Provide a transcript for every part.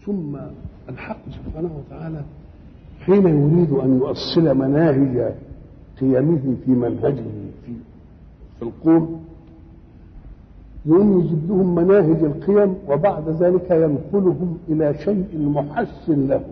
ثم الحق سبحانه وتعالى حين يريد ان يؤصل مناهج قيمه في منهجه في في القوم يقوم يجيب لهم مناهج القيم وبعد ذلك ينقلهم الى شيء محسن له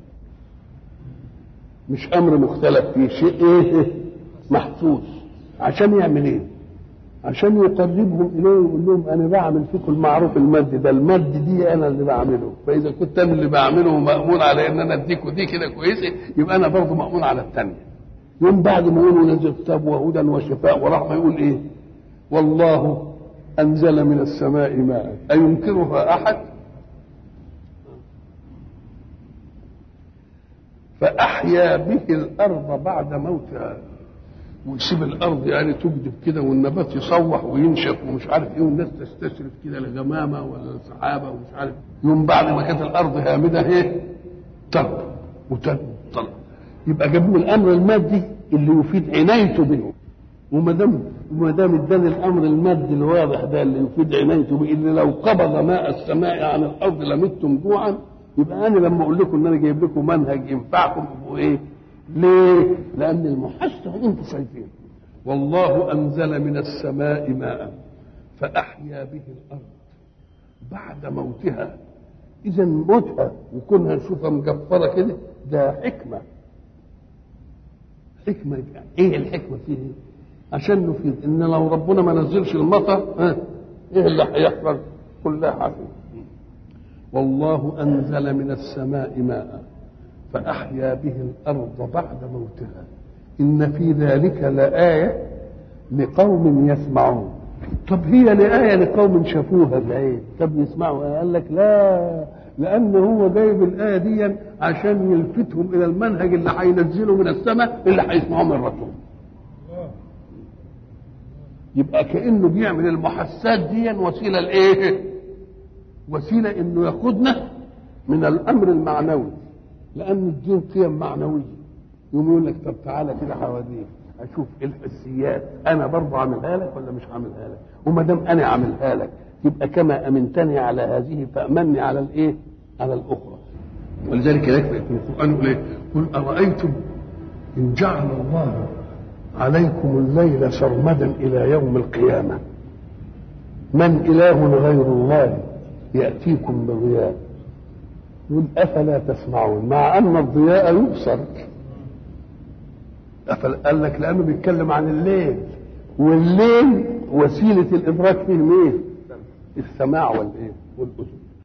مش امر مختلف فيه شيء ايه محفوظ عشان يعمل ايه عشان يقربهم اليه ويقول لهم انا بعمل فيكم المعروف المادي ده المادي دي انا اللي بعمله فاذا كنت انا اللي بعمله ومامون على ان انا اديكوا دي كده كويسه يبقى انا برضه مامون على الثانيه يوم بعد ما يقول نزل كتاب وهدى وشفاء ورحمه يقول ايه والله انزل من السماء ماء اينكرها احد فاحيا به الارض بعد موتها ويسيب الارض يعني تجدب كده والنبات يصوح وينشف ومش عارف ايه والناس تستشرف كده لغمامه ولا سحابه ومش عارف يوم بعد ما كانت الارض هامده ايه ترب وترب وترب يبقى جابوا الامر المادي اللي يفيد عنايته بهم وما دام وما دام اداني الامر المادي الواضح ده اللي يفيد عنايته به اللي لو قبض ماء السماء عن الارض لمتم جوعا يبقى انا لما اقول لكم ان انا جايب لكم منهج ينفعكم تبقوا ايه؟ ليه؟ لأن المحسن أنتم شايفين والله أنزل من السماء ماء فأحيا به الأرض بعد موتها إذا موتها وكونها نشوفها مجفرة كده ده حكمة حكمة يعني إيه الحكمة فيه؟ عشان نفيد إن لو ربنا ما نزلش المطر ها إيه اللي هيحصل؟ كلها حاجة والله أنزل من السماء ماء فأحيا به الأرض بعد موتها إن في ذلك لآية لقوم يسمعون طب هي لآية لقوم شافوها بعين طب يسمعوا قال لك لا لأن هو جايب الآية دي عشان يلفتهم إلى المنهج اللي هينزله من السماء اللي هيسمعوه من الرسول يبقى كأنه بيعمل المحسات دي وسيلة لإيه؟ وسيلة إنه ياخدنا من الأمر المعنوي لان الدين قيم معنويه يقوم يقول لك طب تعالى كده حواليك اشوف الحسيات انا برضه عاملها لك ولا مش عاملها لك وما دام انا عاملها لك يبقى كما امنتني على هذه فامني على الايه؟ على الاخرى ولذلك يكفي في القران يقول ايه؟ قل ارايتم ان جعل الله عليكم الليل سرمدا الى يوم القيامه من اله غير الله ياتيكم بضياء يقول افلا تسمعون مع ان الضياء يبصر أفل قال لك لانه بيتكلم عن الليل والليل وسيله الادراك فيه مين السماع والايه والاذن